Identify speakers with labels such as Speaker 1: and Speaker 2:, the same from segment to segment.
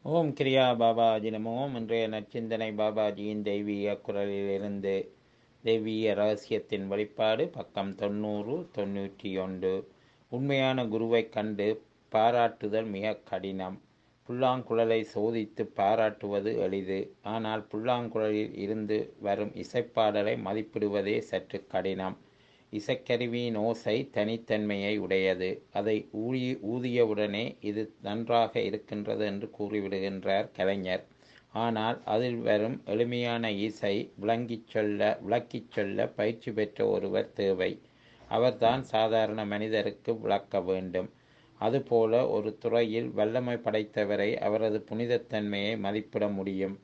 Speaker 1: ஓம் கிரியா பாபாஜி நமோம் இன்றைய நற்சிந்தனை பாபாஜியின் தெய்வீக குரலிலிருந்து தெய்வீக ரகசியத்தின் வெளிப்பாடு பக்கம் தொண்ணூறு தொண்ணூற்றி ஒன்று உண்மையான குருவைக் கண்டு பாராட்டுதல் மிக கடினம் புல்லாங்குழலை சோதித்து பாராட்டுவது எளிது ஆனால் புல்லாங்குழலில் இருந்து வரும் இசைப்பாடலை மதிப்பிடுவதே சற்று கடினம் இசைக்கருவியின் ஓசை தனித்தன்மையை உடையது அதை ஊழி ஊதியவுடனே இது நன்றாக இருக்கின்றது என்று கூறிவிடுகின்றார் கலைஞர் ஆனால் அதில் வரும் எளிமையான இசை விளங்கிச் சொல்ல விளக்கிச் சொல்ல பயிற்சி பெற்ற ஒருவர் தேவை அவர்தான் சாதாரண மனிதருக்கு விளக்க வேண்டும் அதுபோல ஒரு துறையில் வல்லமை படைத்தவரை அவரது புனிதத்தன்மையை மதிப்பிட முடியும்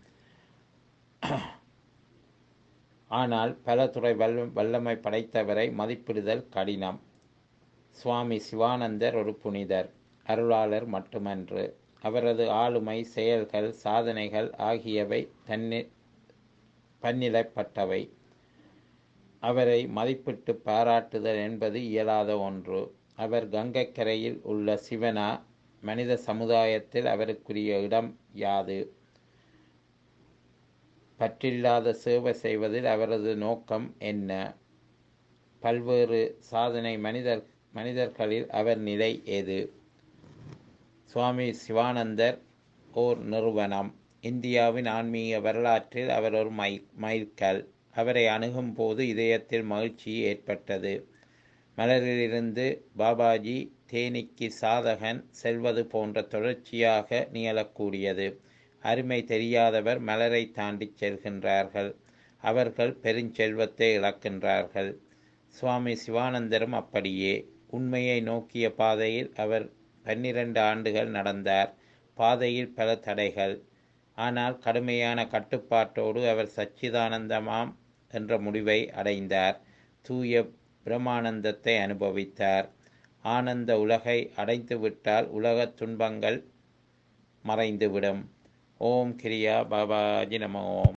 Speaker 1: ஆனால் பல துறை வல்ல வல்லமை படைத்தவரை மதிப்பிடுதல் கடினம் சுவாமி சிவானந்தர் ஒரு புனிதர் அருளாளர் மட்டுமன்று அவரது ஆளுமை செயல்கள் சாதனைகள் ஆகியவை தன்னி பன்னிலைப்பட்டவை அவரை மதிப்பிட்டு பாராட்டுதல் என்பது இயலாத ஒன்று அவர் கங்கைக்கரையில் உள்ள சிவனா மனித சமுதாயத்தில் அவருக்குரிய இடம் யாது பற்றில்லாத சேவை செய்வதில் அவரது நோக்கம் என்ன பல்வேறு சாதனை மனிதர் மனிதர்களில் அவர் நிலை எது சுவாமி சிவானந்தர் ஓர் நிறுவனம் இந்தியாவின் ஆன்மீக வரலாற்றில் அவர் ஒரு மை மைல்கல் அவரை அணுகும் போது இதயத்தில் மகிழ்ச்சி ஏற்பட்டது மலரிலிருந்து பாபாஜி தேனிக்கு சாதகன் செல்வது போன்ற தொடர்ச்சியாக நிகழக்கூடியது அருமை தெரியாதவர் மலரை தாண்டிச் செல்கின்றார்கள் அவர்கள் பெருஞ்செல்வத்தை இழக்கின்றார்கள் சுவாமி சிவானந்தரும் அப்படியே உண்மையை நோக்கிய பாதையில் அவர் பன்னிரண்டு ஆண்டுகள் நடந்தார் பாதையில் பல தடைகள் ஆனால் கடுமையான கட்டுப்பாட்டோடு அவர் சச்சிதானந்தமாம் என்ற முடிவை அடைந்தார் தூய பிரமானந்தத்தை அனுபவித்தார் ஆனந்த உலகை அடைந்துவிட்டால் உலகத் துன்பங்கள் மறைந்துவிடும் ஓம் கிரியா பாபாஜி நம ஓம்